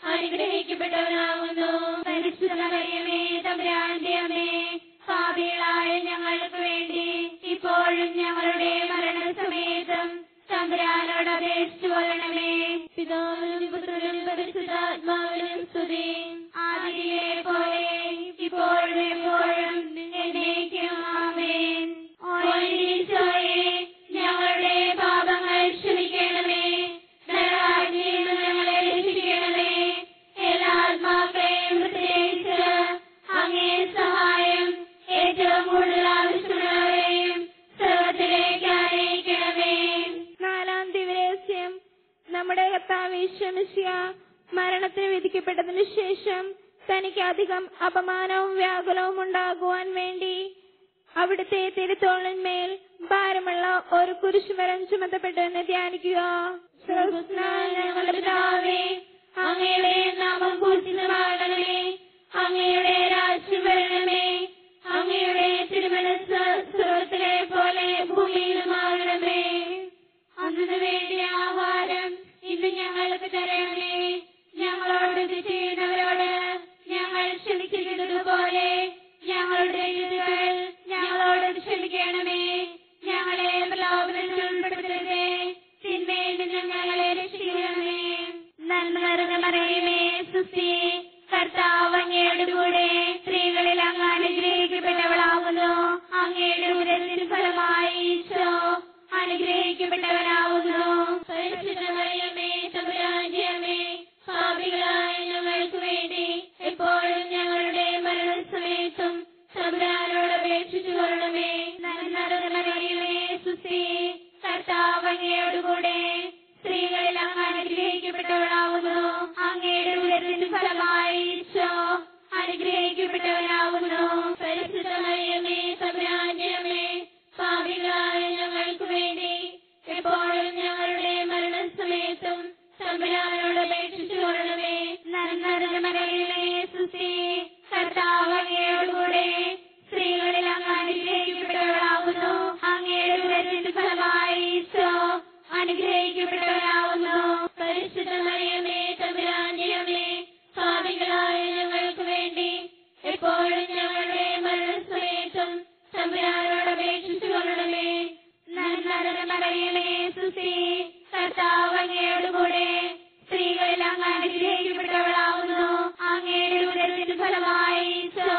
അനുഗ്രഹിക്കപ്പെട്ടവനാകുന്നു പരിശുദ്ധമറിയമേ തമ്പുരാന്റെ അമ്മേ പാപികളായ ഞങ്ങൾക്ക് വേണ്ടി ഇപ്പോഴും ഞങ്ങളുടെ മരണസമയത്തും തമ്പുരാനോട് അപേക്ഷിച്ചു കൊള്ളണമേ പിതാവിനും പുത്രനും പരിശുദ്ധാത്മാവിനും സ്തുതി ആദിയിലെ പോലെ ഇപ്പോഴും എപ്പോഴും എന്നേക്കും ആമേൻ ഓ ഈശോയെ ഞങ്ങളുടെ പാപങ്ങൾ ക്ഷമിക്കണമേ നരകാഗ്നിയിൽ നിന്ന് ഞങ്ങളെ രക്ഷിക്കണമേ എല്ലാ ആത്മാക്കളെയും പ്രത്യേകിച്ച് അങ്ങേ സഹായം ഏറ്റവും കൂടുതൽ ആവശ്യമുള്ളവരെയും സർവത്തിലേക്ക് അയക്കണമേ നാലാം ദിവരഹസ്യം നമ്മുടെ കർത്താവ് ഈശ്വമിശിയ മരണത്തിന് വിധിക്കപ്പെട്ടതിനു ശേഷം തനിക്ക് അധികം അപമാനവും വ്യാകുലവും ഉണ്ടാകുവാൻ വേണ്ടി അവിടുത്തെ തിരുത്തോളിന്മേൽ ഭാരമുള്ള ഒരു കുരിശുമരം ചുമത്തപ്പെട്ടെന്ന് ധ്യാനിക്കുക സ്വർഗ്ഗസ്നായ ഞങ്ങളുടെ പിതാവേ അങ്ങയുടെ നാമം പൂജിതമാകണമേ അങ്ങയുടെ രാജ്യം വരണമേ അങ്ങയുടെ തിരുമനസ് സ്വർഗത്തിലെ പോലെ ഭൂമിയിലുമാകണമേ അതിനു വേണ്ടി ആഹാരം ഇന്ന് ഞങ്ങൾക്ക് തരണമേ ഞങ്ങളോട് ഇത് ചെയ്യുന്നവരോട് ഞങ്ങൾ ക്ഷമിച്ചിരുന്നത് പോലെ ഞങ്ങളുടെ തെറ്റുകൾ ഞങ്ങളോട് ക്ഷമിക്കണമേ ഞങ്ങളെ പ്രലോഭനത്തിൽ ഉൾപ്പെടുത്തരുതേ തിന്മയിൽ നിന്ന് ഞങ്ങളെ രക്ഷിക്കണമേ തമ്പുരാനോട് അപേക്ഷിച്ചുകൊള്ളണമേ നന്മറിയമേ സുസി കർത്താവ് അങ്ങയോടുകൂടെ സ്ത്രീകളിൽ അങ്ങ് അനുഗ്രഹിക്കപ്പെട്ടവളാകുന്നു അങ്ങയുടെ ഉദരത്തിന്റെ ഫലമായി ഈശോ അനുഗ്രഹിക്കപ്പെട്ടവരാകുന്നു പരിശുദ്ധ മറിയമേ തമ്പുരാന്റിയമേ സ്വാമികളായ ഞങ്ങൾക്ക് വേണ്ടി എപ്പോഴും ഞങ്ങളുടെ മരണസമയത്തും തമ്പുരാനോട് അപേക്ഷിച്ചുകൊള്ളണമേ നന്മറിയമേ സുസി കർത്താവ് അങ്ങയോടുകൂടെ സ്ത്രീകളിൽ അങ്ങ് അനുഗ്രഹിക്കപ്പെട്ടവളാകുന്നു അങ്ങയുടെ ഉദരത്തിന്റെ ഫലമായി ഈശോ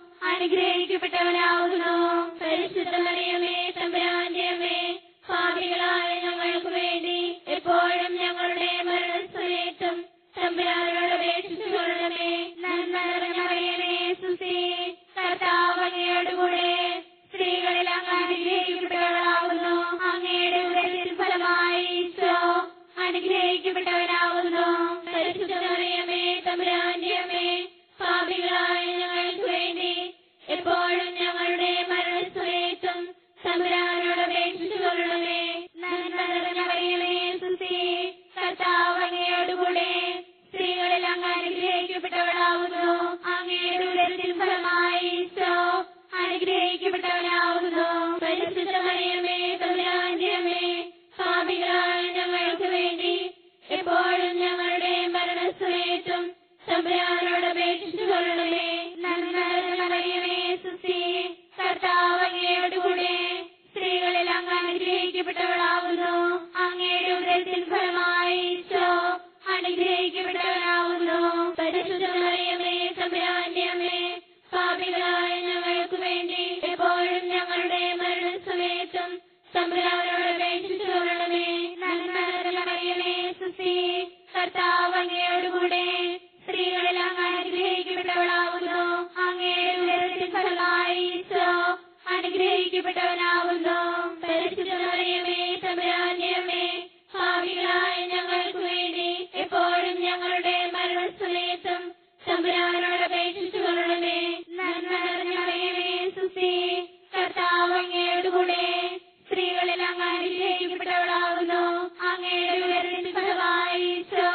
അനുഗ്രഹിക്കപ്പെട്ടവനാകുന്നു പരിശുദ്ധ മറിയമേ തമ്പുരാന്റെ അമ്മേ പാപികളായ ഞങ്ങൾക്ക് വേണ്ടി എപ്പോഴും ഞങ്ങളുടെ മരണസമയത്തും തമ്പുരാനോട് അപേക്ഷിച്ചുകൊള്ളണമേ നന്മറിയമേ സുസി കർത്താവ് അങ്ങയോടുകൂടെ സ്ത്രീകളിൽ അങ്ങ് അനുഗ്രഹിക്കപ്പെട്ടവളാകുന്നു അങ്ങയുടെ ഉദരത്തിൽ ഫലമായി ഈശോ അനുഗ്രഹിക്കപ്പെട്ടവനാകുന്നു പരിശുദ്ധ മറിയമേ തമ്പുരാന്റെ അമ്മേ പാപികളായ ഞങ്ങൾക്ക് വേണ്ടി എപ്പോഴും ഞങ്ങളുടെ മരണസമയത്തും തമ്പുരാനോട് അപേക്ഷിച്ചുകൊള്ളണമേ നന്മറിയമേ സുസി കർത്താവ് അങ്ങയോടുകൂടെ സ്ത്രീകളിൽ അങ്ങ് അനുഗ്രഹിക്കപ്പെട്ടവളാകുന്നു അങ്ങയുടെ ഉദരത്തിൽ ഫലമായി ഈശോ അനുഗ്രഹിക്കപ്പെട്ടവനാകുന്നു പരിശുദ്ധ മറിയമേ തമ്പുരാന്റെ അമ്മേ പാപികളായ ഞങ്ങൾക്ക് വേണ്ടി എപ്പോഴും ഞങ്ങളുടെ മരണസമയത്തും തമ്പുരാനോട് അപേക്ഷിച്ചുകൊള്ളണമേ നന്മറിയമേ സുസി കർത്താവ് അങ്ങയോടുകൂടെ സ്ത്രീകളിൽ അങ്ങ് അനുഗ്രഹിക്കപ്പെട്ടവളാകുന്നു അങ്ങയുടെ ഉദരത്തിൽ ഫലമായി ഈശോ അനുഗ്രഹിക്കപ്പെട്ടവനാകുന്നു പരിശുദ്ധ മറിയമേ തമ്പുരാന്റെ അമ്മേ പാപികളായ ഞങ്ങൾക്ക് വേണ്ടി എപ്പോഴും ഞങ്ങളുടെ മരണസമയത്തും തമ്പുരാനോട് അപേക്ഷിച്ചുകൊള്ളണമേ നന്മറിയമേ സുസി കർത്താവ് അങ്ങയോടുകൂടെ സ്ത്രീകളിൽ അങ്ങ് അനുഗ്രഹിക്കപ്പെട്ടവളാകുന്നു അങ്ങയുടെ ഉദരത്തിൽ ഫലമായി ഈശോ അനുഗ്രഹിക്കപ്പെട്ടവനാകുന്നു പരിശുദ്ധ മറിയമേ തമ്പുരാന്റെ അമ്മേ ഭാവികളായ ഞങ്ങൾക്ക് വേണ്ടി എപ്പോഴും ഞങ്ങളുടെ മരണസമയത്തും തമ്പുരാനോട് അപേക്ഷിച്ചുകൊള്ളണമേ നന്മ നിറഞ്ഞ മറിയമേ സുസി കർത്താവ് അങ്ങയോടുകൂടെ സ്ത്രീകളിൽ അങ്ങ് അനുഗ്രഹിക്കപ്പെട്ടവളാകുന്നു അങ്ങയുടെ ഉദരത്തിൽ ഫലമായി ഈശോ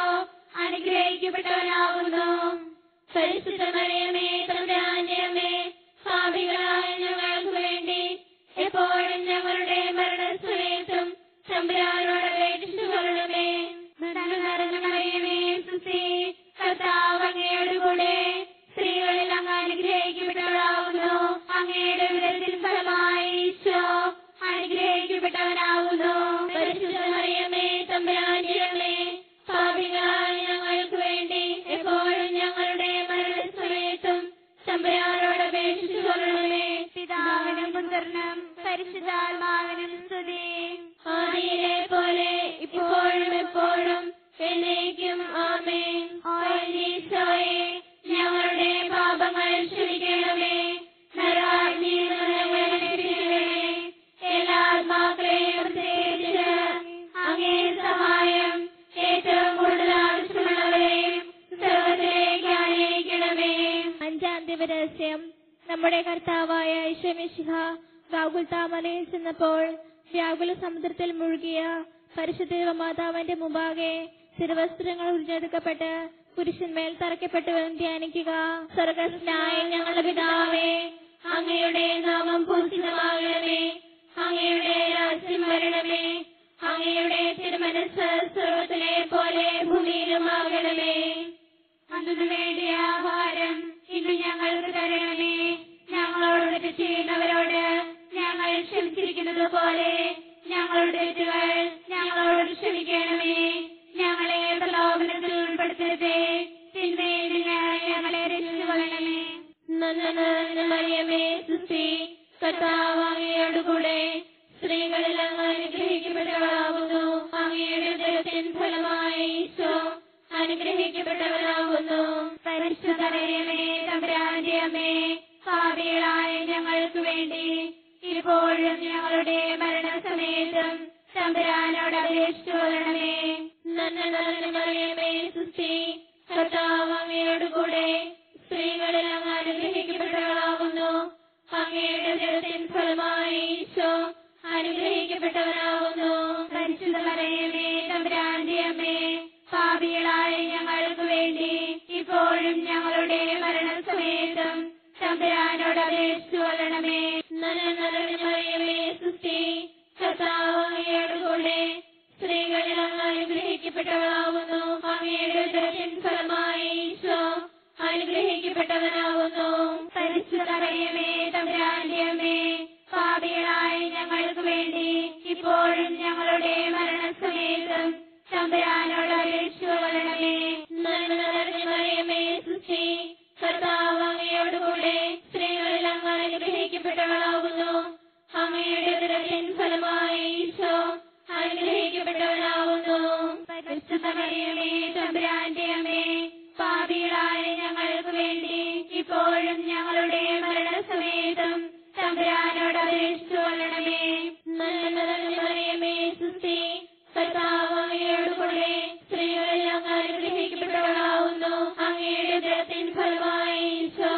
അനുഗ്രഹിക്കപ്പെട്ടവനാകുന്നു പരിശുദ്ധ മറിയമേ തമ്പുരാന്റെ അമ്മേ പാപികളായ ഞങ്ങൾക്ക് വേണ്ടി എപ്പോഴും ഞങ്ങളുടെ മരണസമയത്തും തമ്പുരാനോട് അപേക്ഷിച്ചുകൊള്ളണമേ നന്മ നിറഞ്ഞ മറിയമേ സുസി കർത്താവ് അങ്ങയോടുകൂടെ സ്ത്രീകളിൽ അങ്ങ് അനുഗ്രഹിക്കപ്പെട്ടവളാകുന്നു അങ്ങയുടെ ഉദരത്തിൽ ഫലമായി ഈശോ അനുഗ്രഹിക്കപ്പെട്ടവനാകുന്നു പരിശുദ്ധ മറിയമേ തമ്പുരാന്റെ അമ്മേ പാപികളായ ഞങ്ങൾക്ക് വേണ്ടി എപ്പോഴും ഞങ്ങളുടെ മരണസമയത്തും തമ്പുരാനോട് അപേക്ഷിച്ചുകൊള്ളണമേ പിതാവിനും പുത്രനും പരിശുദ്ധാത്മാവിനും സ്തുതി ആദിയിലെ പോലെ ഇപ്പോഴും എപ്പോഴും എന്നേക്കും ആമേൻ ഈശോയെ ഞങ്ങളുടെ പാപങ്ങൾ ക്ഷമിക്കണമേ നരാജ്ഞിയിൽ നിന്ന് ഞങ്ങളെ രക്ഷിക്കണമേ എല്ലാ ആത്മാക്കളെയും പ്രത്യേകിച്ച് അങ്ങേ സഹായം ഏറ്റവും കൂടുതൽ ആവശ്യമുള്ളവരെയും സർവത്തിലേക്ക് അനയിക്കണമേ അഞ്ചാം ദിവരഹസ്യം നമ്മുടെ കർത്താവായ ഈശോമിശിഹ ഗാകുൽത്താമലയിൽ ചെന്നപ്പോൾ വ്യാകുല സമുദ്രത്തിൽ മുഴുകിയ പരിശുദ്ധ മാതാവിന്റെ മുമ്പാകെ തിരുവസ്ത്രങ്ങൾ ഉരിഞ്ഞെടുക്കപ്പെട്ട് കുരിശന്മേൽ തറയ്ക്കപ്പെട്ടുവെന്ന് ധ്യാനിക്കുക സ്വർഗസ്നായ ഞങ്ങളുടെ പിതാവേ അങ്ങയുടെ നാമം പൂജിതമാകണമേ അങ്ങയുടെ രാജ്യം വരണമേ അങ്ങയുടെ തിരുമനസ് സ്വർഗത്തിലെ പോലെ ഭൂമിയിലുമാകണമേ അന്നു വേണ്ടിയ ആഹാരം ഇന്ന് ഞങ്ങൾക്ക് തരണമേ ഞങ്ങളോട് തെറ്റ് ചെയ്യുന്നവരോട് ഞങ്ങൾ ക്ഷമിച്ചിരിക്കുന്നത് പോലെ ഞങ്ങളുടെ തെറ്റുകൾ ഞങ്ങളോട് ക്ഷമിക്കണമേ ഞങ്ങളെ പ്രലോഭനത്തിൽ ഉൾപ്പെടുത്തരുതേ തിന്മയിൽ നിന്ന് ഞങ്ങളെ രക്ഷിച്ചുകൊള്ളണമേ നന്ദ മറിയമേ സുസ്തി കർത്താവ് അങ്ങയോടുകൂടെ സ്ത്രീകളിൽ അങ്ങ് അനുഗ്രഹിക്കപ്പെട്ടവളാകുന്നു അങ്ങയുടെ ഉദരത്തിൻ ഫലമായി ഈശോ അനുഗ്രഹിക്കപ്പെട്ടവനാകുന്നു പരിശുദ്ധമേ തമ്പുരാന്റെ അമ്മേ പാപികളായ ഞങ്ങൾക്ക് വേണ്ടി ഇപ്പോഴും ഞങ്ങളുടെ മരണസമയത്തും തമ്പുരാനോട് അപേക്ഷിച്ചു കൊള്ളണമേ നന്ദ മറിയമേ സുസ്തി കർത്താവ് അങ്ങയോടുകൂടെ സ്ത്രീകളിൽ അങ്ങ് അനുഗ്രഹിക്കപ്പെട്ടവളാകുന്നു അങ്ങയുടെ ഉദരത്തിൻ ഫലമായി ഈശോ അനുഗ്രഹിക്കപ്പെട്ടവനാകുന്നു പരിശുദ്ധ മറിയമേ തമ്പുരാന്റെ അമ്മേ പാപി പാപികളായ ഞങ്ങൾക്ക് വേണ്ടി ഇപ്പോഴും ഞങ്ങളുടെ മരണസമയത്തും തമ്പുരാനോട് അപേക്ഷിച്ചു കൊള്ളണമേ നല്ല നിറഞ്ഞ മറിയമേ സുസ്ഥി കർത്താവ് അങ്ങയോട് കൂടെ സ്ത്രീകളിൽ അങ്ങ് അനുഗ്രഹിക്കപ്പെട്ടവളാവുന്നു അങ്ങയുടെ ഉദരത്തിൻ ഫലമായി ഈശോ അനുഗ്രഹിക്കപ്പെട്ടവനാവുന്നു പരിശുദ്ധ മറിയമേ തമ്പുരാന്റെ അമ്മേ പാപികളായ ഞങ്ങൾക്ക് വേണ്ടി ഇപ്പോഴും ഞങ്ങളുടെ മരണസമയത്തും തമ്പുരാനോട് അപേക്ഷിച്ചു കൊള്ളണമേ നല്ല നിറഞ്ഞ മറിയമേ സുസ്ഥി കർത്താവ് അങ്ങയോട് കൂടെ സ്ത്രീകളിൽ അങ്ങ് അനുഗ്രഹിക്കപ്പെട്ടവളാവുന്നു അങ്ങയുടെ ഉദരത്തിൻ ഫലമായി ഈശോ അനുഗ്രഹിക്കപ്പെട്ടവനാവുന്നു പരിശുദ്ധ മറിയമേ തമ്പുരാന്റെ അമ്മേ പാപികളായ ഞങ്ങൾക്ക് വേണ്ടി ഇപ്പോഴും ഞങ്ങളുടെ മരണസമയത്തും തമ്പുരാനോട് അപേക്ഷിച്ചു കൊള്ളണമേ നല്ല നിറഞ്ഞ മറിയമേ സുസ്ഥി കർത്താവ് അങ്ങയോട് കൂടെ സ്ത്രീകളിൽ അങ്ങ് അനുഗ്രഹിക്കപ്പെട്ടവളാവുന്നു അങ്ങയുടെ ഉദരത്തിൻ ഫലമായി ഈശോ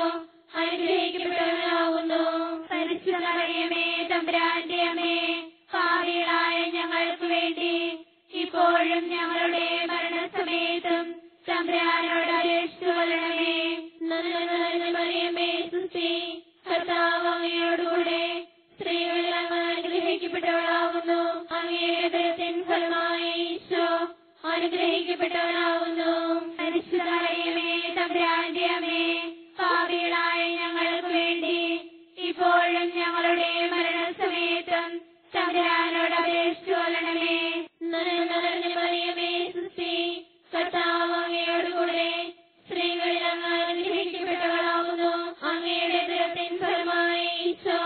അനുഗ്രഹിക്കപ്പെട്ടവനാവുന്നു പരിശുദ്ധ മറിയമേ തമ്പുരാന്റെ അമ്മേ പാപികളായ ഞങ്ങൾക്ക് വേണ്ടി ഇപ്പോഴും ഞങ്ങളുടെ മരണസമയത്തും തമ്പുരാനോട് അപേക്ഷിച്ചു കൊള്ളണമേ നല്ല നിറഞ്ഞ മറിയമേ സുസ്ഥി കർത്താവ് അങ്ങയോടുകൂടെ സ്ത്രീകളിൽ അങ്ങ് അനുഗ്രഹിക്കപ്പെട്ടവളാവുന്നു അങ്ങയുടെ ഉദരത്തിൻ ഫലമായി ഈശോ അനുഗ്രഹിക്കപ്പെട്ടവനാവുന്നു പരിശുദ്ധ മറിയമേ തമ്പുരാന്റെ അമ്മേ പാപികളായ ഞങ്ങൾക്ക് വേണ്ടി ഇപ്പോഴും ഞങ്ങളുടെ മരണസമയത്തും തമ്പുരാനോട് അപേക്ഷിച്ചു കൊള്ളണമേ നല്ല നിറഞ്ഞ മറിയമേ സുസ്ഥി കർത്താവ് അങ്ങയോടുകൂടെ സ്ത്രീകളിൽ അങ്ങ് അനുഗ്രഹിക്കപ്പെട്ടവളാവുന്നു അങ്ങയുടെ ഉദരത്തിൻ ഫലമായി ഈശോ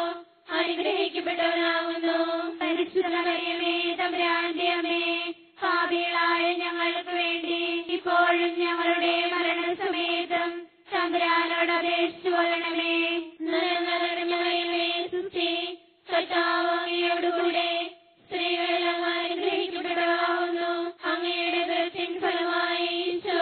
അനുഗ്രഹിക്കപ്പെട്ടവനാവുന്നു പരിശുദ്ധ മറിയമേ തമ്പുരാന്റെ അമ്മേ പാപികളായ ഞങ്ങൾക്ക് വേണ്ടി ഇപ്പോഴും ഞങ്ങളുടെ മരണസമയത്തും തമ്പുരാനോട് അപേക്ഷിച്ചു കൊള്ളണമേ നല്ല നിറഞ്ഞ മറിയമേ സുസ്ഥി കർത്താവ് അങ്ങയോടുകൂടെ സ്ത്രീകളിൽ അങ്ങ് അനുഗ്രഹിക്കപ്പെട്ടവളാവുന്നു അങ്ങയുടെ ഉദരത്തിൻ ഫലമായി ഈശോ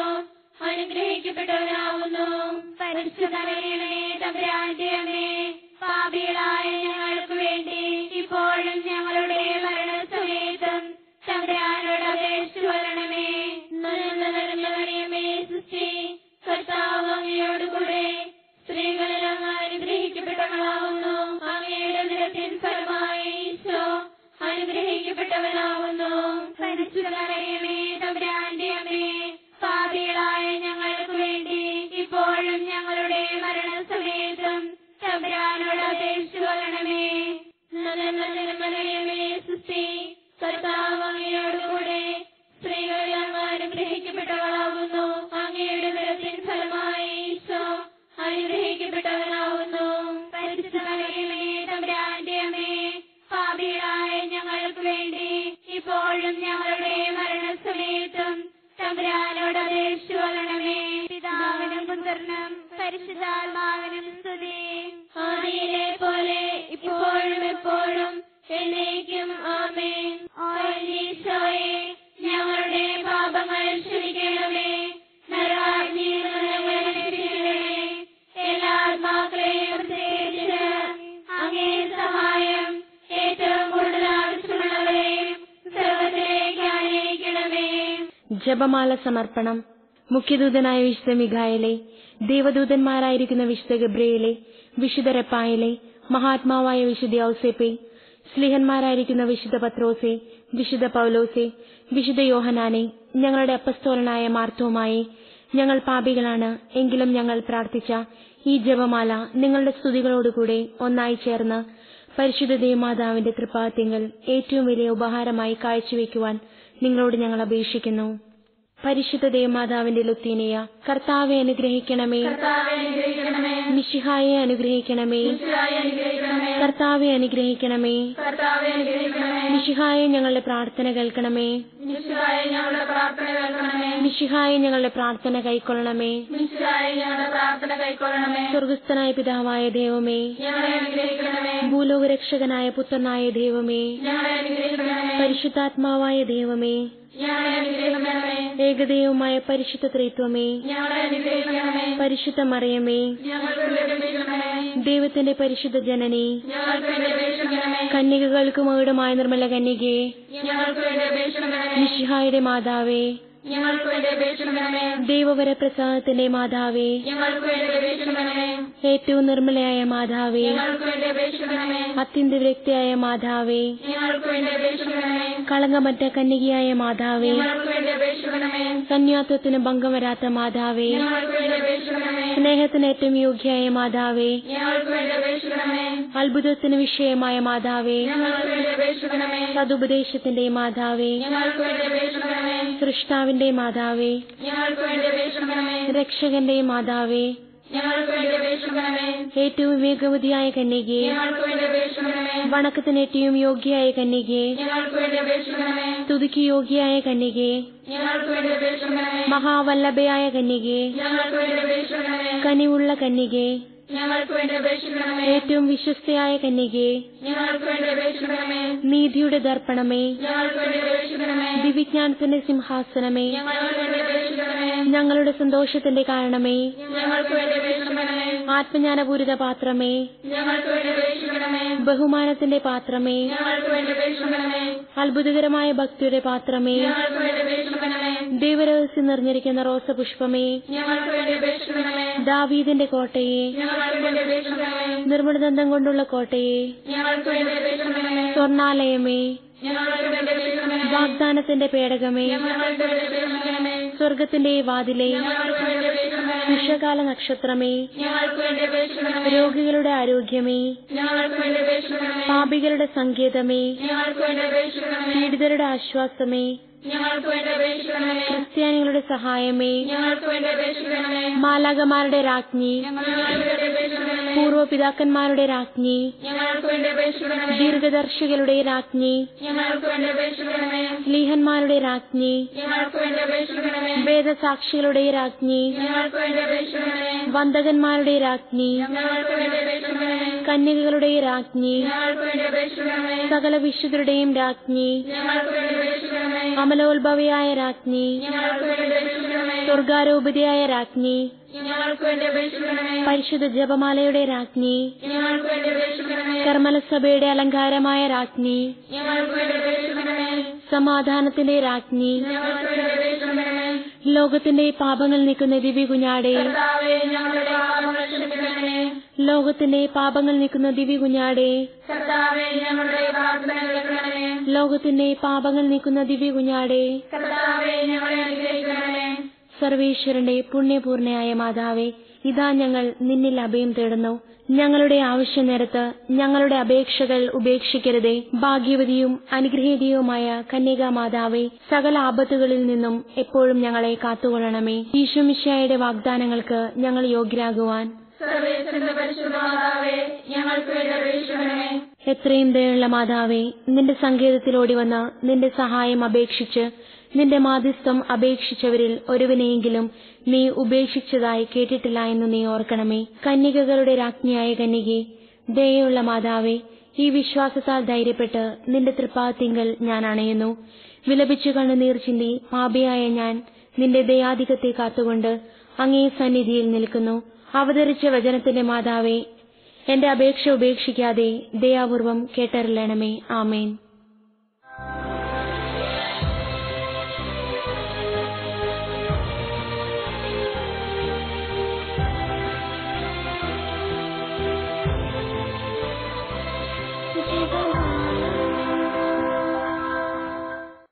അനുഗ്രഹിക്കപ്പെട്ടവനാവുന്നു പരിശുദ്ധ മറിയമേ തമ്പുരാന്റെ അമ്മേ പാപികളായ ഞങ്ങൾക്ക് വേണ്ടി ഇപ്പോഴും ഞങ്ങളുടെ മരണസമയത്തും തമ്പുരാനോട് അപേക്ഷിച്ചു കൊള്ളണമേ നല്ല നിറഞ്ഞ മറിയമേ സുസ്ഥി കർത്താവ് അങ്ങയോടുകൂടെ സ്ത്രീകളിൽ അങ്ങ് അനുഗ്രഹിക്കപ്പെട്ടവളാവുന്നു അങ്ങയുടെ ഉദരത്തിൻ ഫലമായി ഈശോ അനുഗ്രഹിക്കപ്പെട്ടവനാവുന്നു പരിശുദ്ധ മറിയമേ തമ്പുരാന്റെ അമ്മേ പാപികളായ ഞങ്ങൾക്ക് വേണ്ടി ഇപ്പോഴും ഞങ്ങളുടെ മരണസമയത്തും തമ്പുരാനോട് അപേക്ഷിച്ചു കൊള്ളണമേ നല്ല നിറഞ്ഞ മറിയമേ സുസ്ഥി കർത്താവ് അങ്ങയോടുകൂടെ സ്ത്രീകളിൽ അങ്ങ് അനുഗ്രഹിക്കപ്പെട്ടവളാവുന്നു അങ്ങയുടെ ഉദരത്തിൻ ഫലമായി ഈശോ അനുഗ്രഹിക്കപ്പെട്ടവനാവുന്നു പരിശുദ്ധ മറിയമേ തമ്പുരാന്റെ അമ്മേ പാപികളായ ഞങ്ങൾക്ക് വേണ്ടി ഇപ്പോഴും ഞങ്ങളുടെ മരണസമയത്തും തമ്പുരാനോട് അപേക്ഷിച്ചു കൊള്ളണമേ പിതാവിനും പുത്രനും പരിശുദ്ധാത്മാവിനും സ്തുതി ആദിയിലെ പോലെ ഇപ്പോഴും എപ്പോഴും എന്നേക്കും ആമേൻ ഓ ഈശോയെ ഞങ്ങളുടെ പാപങ്ങൾ ക്ഷമിക്കണമേ നരകാഗ്നിയിൽ നിന്ന് ഞങ്ങളെ രക്ഷിക്കണമേ എല്ലാ ആത്മാക്കളെയും പ്രത്യേകിച്ച് അങ്ങേ സഹായം ഏറ്റവും കൂടുതൽ ആവശ്യമുള്ളവരെയും സർവത്തിലേക്ക് ആനയിക്കണമേ ജപമാല സമർപ്പണം മുഖ്യദൂതനായ വിശുദ്ധ മിഖായലെ ദേവദൂതന്മാരായിരിക്കുന്ന വിശുദ്ധ ഗബ്രയേലെ വിശുദ്ധ റെപ്പായലെ മഹാത്മാവായ വിശുദ്ധ ഔസേപ്പെ സ്ലിഹന്മാരായിരിക്കുന്ന വിശുദ്ധ പത്രോസെ വിശുദ്ധ പൗലോസെ വിശുദ്ധ യോഹനാനെ ഞങ്ങളുടെ അപ്പസ്തോലനായ മാർത്തോമായെ ഞങ്ങൾ പാപികളാണ് എങ്കിലും ഞങ്ങൾ പ്രാർത്ഥിച്ച ഈ ജപമാല നിങ്ങളുടെ സ്തുതികളോടുകൂടെ ഒന്നായി ചേർന്ന് പരിശുദ്ധ ദേവമാതാവിന്റെ തൃപ്പാദ്യങ്ങൾ ഏറ്റവും വലിയ ഉപഹാരമായി കാഴ്ചവെക്കുവാൻ നിങ്ങളോട് ഞങ്ങൾ അപേക്ഷിക്കുന്നു പരിശുദ്ധ ദേവമാതാവിന്റെ ലുത്തീനിയ കർത്താവെ അനുഗ്രഹിക്കണമേ മിശിഹായെ അനുഗ്രഹിക്കണമേ കർത്താവെ അനുഗ്രഹിക്കണമേ മിശിഹായെ ഞങ്ങളുടെ പ്രാർത്ഥന കേൾക്കണമേ മിശിഹായെ ഞങ്ങളുടെ പ്രാർത്ഥന കൈക്കൊള്ളണമേ സ്വർഗസ്ഥനായ പിതാവായ ദൈവമേ ഭൂലോകരക്ഷകനായ പുത്രനായ ദൈവമേ പരിശുദ്ധാത്മാവായ ദൈവമേ ഏകദൈവമായ പരിശുദ്ധ ത്രിത്വമേ പരിശുദ്ധ മറിയമേ ദൈവത്തിന്റെ പരിശുദ്ധ ജനനി കന്യകകൾക്ക് മകുടമായ നിർമ്മല കന്യകയെ മിശിഹായുടെ മാതാവേ ഞങ്ങൾക്ക് വേണ്ടി അപേക്ഷിക്കണമേ ദൈവവര പ്രസാദത്തിന്റെ മാതാവേ ഞങ്ങൾക്ക് വേണ്ടി അപേക്ഷിക്കണമേ ഏറ്റവും നിർമ്മലയായ മാതാവേ ഞങ്ങൾക്ക് വേണ്ടി അപേക്ഷിക്കണമേ അത്യന്ത വിരക്തിയായ മാതാവേ ഞങ്ങൾക്ക് വേണ്ടി അപേക്ഷിക്കണമേ കളങ്കമറ്റ കന്യകയായ മാതാവേ ഞങ്ങൾക്ക് വേണ്ടി അപേക്ഷിക്കണമേ കന്യാത്വത്തിന് ഭംഗം വരാത്ത മാതാവേ ഞങ്ങൾക്ക് വേണ്ടി അപേക്ഷിക്കണമേ സ്നേഹത്തിന് ഏറ്റവും യോഗ്യയായ മാതാവേ ഞങ്ങൾക്ക് വേണ്ടി അപേക്ഷിക്കണമേ അത്ഭുതത്തിന് വിഷയമായ മാതാവേ ഞങ്ങൾക്ക് വേണ്ടി അപേക്ഷിക്കണമേ സതുപദേശത്തിന്റെ മാതാവേ ഞങ്ങൾക്ക് വേണ്ടി അപേക്ഷിക്കണമേ സൃഷ്ടാവിന്റെ മാതാവേ ഞങ്ങൾക്ക് വേണ്ടി അപേക്ഷിക്കണമേ രക്ഷകന്റെ മാതാവേ ഞങ്ങൾക്ക് വേണ്ടി അപേക്ഷിക്കണമേ ഏറ്റവും വിവേകവതിയായ കന്യകയെ ഞങ്ങൾക്ക് വേണ്ടി അപേക്ഷിക്കണമേ വണക്കത്തിന് ഏറ്റവും യോഗ്യയായ കന്യകയെ ഞങ്ങൾക്ക് വേണ്ടി അപേക്ഷിക്കണമേ സ്തുതിക്ക് യോഗ്യയായ കന്യകയെ ഞങ്ങൾക്ക് വേണ്ടി അപേക്ഷിക്കണമേ മഹാവല്ലഭയായ കന്യകയെ ഞങ്ങൾക്ക് വേണ്ടി അപേക്ഷിക്കണമേ കനിവുള്ള കന്യകയെ ഞങ്ങൾക്ക് വേണ്ടി അപേക്ഷിക്കണമേ ഏറ്റവും വിശ്വസ്തയായ കന്യകയെ ഞങ്ങൾക്ക് വേണ്ടി അപേക്ഷിക്കണമേ നീതിയുടെ ദർപ്പണമേ ഞങ്ങൾക്ക് വേണ്ടി അപേക്ഷിക്കണമേ ദിവിജ്ഞാനത്തിന്റെ സിംഹാസനമേ ഞങ്ങൾക്ക് വേണ്ടി അപേക്ഷിക്കണമേ ഞങ്ങളുടെ സന്തോഷത്തിന്റെ കാരണമേ ഞങ്ങൾക്ക് വേണ്ടി അപേക്ഷിക്കണമേ ആത്മജ്ഞാനപൂരിത പാത്രമേ ഞങ്ങൾക്ക് വേണ്ടി അപേക്ഷിക്കണമേ ബഹുമാനത്തിന്റെ പാത്രമേ ഞങ്ങൾക്ക് വേണ്ടി അപേക്ഷിക്കണമേ അത്ഭുതകരമായ ഭക്തിയുടെ പാത്രമേ ഞങ്ങൾക്ക് വേണ്ടി അപേക്ഷിക്കണമേ ദൈവരഹസ്യം നിറഞ്ഞിരിക്കുന്ന റോസപുഷ്പമേ ഞങ്ങൾക്ക് വേണ്ടി അപേക്ഷിക്കണമേ ദാവീദിന്റെ കോട്ടയെ ഞങ്ങൾക്ക് വേണ്ടി അപേക്ഷിക്കണമേ നിർമ്മലദന്തം കൊണ്ടുള്ള കോട്ടയെ ഞങ്ങൾക്ക് വേണ്ടി അപേക്ഷിക്കണമേ സ്വർണാലയമേ ഞങ്ങൾക്ക് വേണ്ടി അപേക്ഷിക്കണമേ വാഗ്ദാനത്തിന്റെ പേടകമേ ഞങ്ങൾക്ക് വേണ്ടി അപേക്ഷിക്കണമേ സ്വർഗത്തിന്റെ വാതിലെ ഞങ്ങൾക്ക് വേണ്ടി അപേക്ഷിക്കണമേ വിഷകാല നക്ഷത്രമേ ഞങ്ങൾക്ക് വേണ്ടി അപേക്ഷിക്കണമേ രോഗികളുടെ ആരോഗ്യമേ ഞങ്ങൾക്ക് വേണ്ടി അപേക്ഷിക്കണമേ പാപികളുടെ സങ്കേതമേ ഞങ്ങൾക്ക് വേണ്ടി അപേക്ഷിക്കണമേ പീഡിതരുടെ ആശ്വാസമേ ഞങ്ങൾക്ക് വേണ്ടി അപേക്ഷിക്കണമേ ക്രിസ്ത്യാനികളുടെ സഹായമേ ഞങ്ങൾക്ക് വേണ്ടി അപേക്ഷിക്കണമേ മാലാകമാരുടെ രാജ്ഞി ഞങ്ങൾക്ക് വേണ്ടി അപേക്ഷിക്കണമേ പൂർവ്വ പിതാക്കന്മാരുടെ രാജ്ഞി ഞങ്ങൾക്ക് വേണ്ടി അപേക്ഷിക്കണമേ ദീർഘദർശികളുടെ രാജ്ഞി ഞങ്ങൾക്ക് വേണ്ടി അപേക്ഷിക്കണമേ സ്ലീഹന്മാരുടെ രാജ്ഞി ഞങ്ങൾക്ക് വേണ്ടി അപേക്ഷിക്കണമേ വേദസാക്ഷികളുടെ രാജ്ഞി ഞങ്ങൾക്ക് വേണ്ടി അപേക്ഷിക്കണമേ വന്ദകന്മാരുടെ രാജ്ഞി ഞങ്ങൾക്ക് വേണ്ടി അപേക്ഷിക്കണമേ കന്യകകളുടെ രാജ്ഞി ഞങ്ങൾക്ക് വേണ്ടി അപേക്ഷിക്കണമേ സകല വിശുദ്ധരുടെയും രാജ്ഞി ഞങ്ങൾക്ക് വേണ്ടി അപേക്ഷിക്കണമേ അമലോത്ഭവയായ രാജ്ഞി ഞങ്ങൾക്ക് വേണ്ടി അപേക്ഷിക്കണമേ സ്വർഗാരോപതിയായ രാജ്ഞി ഞങ്ങൾക്ക് വേണ്ടി അപേക്ഷിക്കണമേ പരിശുദ്ധ ജപമാലയുടെ രാജ്ഞി ഞങ്ങൾക്ക് വേണ്ടി അപേക്ഷിക്കണമേ കർമ്മലസഭയുടെ അലങ്കാരമായ രാജ്ഞി ഞങ്ങൾക്ക് വേണ്ടി അപേക്ഷിക്കണമേ സമാധാനത്തിന്റെ രാജ്ഞി ഞങ്ങൾക്ക് വേണ്ടി അപേക്ഷിക്കണമേ ലോകത്തിന്റെ പാപങ്ങൾ നീക്കുന്ന ദിവ്യ കുഞ്ഞാടെ കർത്താവേ ഞങ്ങളുടെ പാപങ്ങൾ ക്ഷമിക്കണമേ ലോകത്തിന്റെ പാപങ്ങൾ നീക്കുന്ന ദിവ്യ കുഞ്ഞാടെ കർത്താവേ ഞങ്ങളുടെ പ്രാർത്ഥന കേൾക്കണമേ ലോകത്തിന്റെ പാപങ്ങൾ നീക്കുന്ന ദിവ്യ കുഞ്ഞാടെ കർത്താവേ ഞങ്ങളെ അനുഗ്രഹിക്കണമേ സർവേശ്വരന്റെ പുണ്യപൂർണയായ മാതാവേ ഇതാ ഞങ്ങൾ നിന്നിൽ അഭയം തേടുന്നു ഞങ്ങളുടെ ആവശ്യ നേരത്ത് ഞങ്ങളുടെ അപേക്ഷകൾ ഉപേക്ഷിക്കരുതേ ഭാഗ്യവതിയും അനുഗ്രഹീതയുമായ കന്യകാ മാതാവേ സകല ആപത്തുകളിൽ നിന്നും എപ്പോഴും ഞങ്ങളെ കാത്തുകൊള്ളണമേ ഈശ്വമിശായുടെ വാഗ്ദാനങ്ങൾക്ക് ഞങ്ങൾ യോഗ്യരാകുവാൻ സർവേശ്വരന്റെ പരിശുദ്ധ മാതാവേ ഞങ്ങൾക്ക് വേണ്ടി അപേക്ഷിക്കണമേ എത്രയും ദയുള്ള മാതാവേ നിന്റെ സങ്കേതത്തിൽ ഓടിവന്ന് നിന്റെ സഹായം അപേക്ഷിച്ച് നിന്റെ മാധ്യസ്ഥം അപേക്ഷിച്ചവരിൽ ഒരുവനെയെങ്കിലും നീ ഉപേക്ഷിച്ചതായി കേട്ടിട്ടില്ല എന്ന് നീ ഓർക്കണമേ കന്യകകളുടെ രാജ്ഞിയായ കന്യകെ ദയുള്ള മാതാവേ ഈ വിശ്വാസത്താൽ ധൈര്യപ്പെട്ട് നിന്റെ തൃപ്പാത്തിങ്കൽ ഞാൻ അണയുന്നു വിലപിച്ചു കണ്ണുനീർ ചിന്തി പാപിയായ ഞാൻ നിന്റെ ദയാധികത്തെ കാത്തുകൊണ്ട് അങ്ങേ സന്നിധിയിൽ നിൽക്കുന്നു അവതരിച്ച വചനത്തിന്റെ മാതാവേ എന്റെ അപേക്ഷ ഉപേക്ഷിക്കാതെ ദയാപൂർവം കേട്ടറിയണമേ ആമേൻ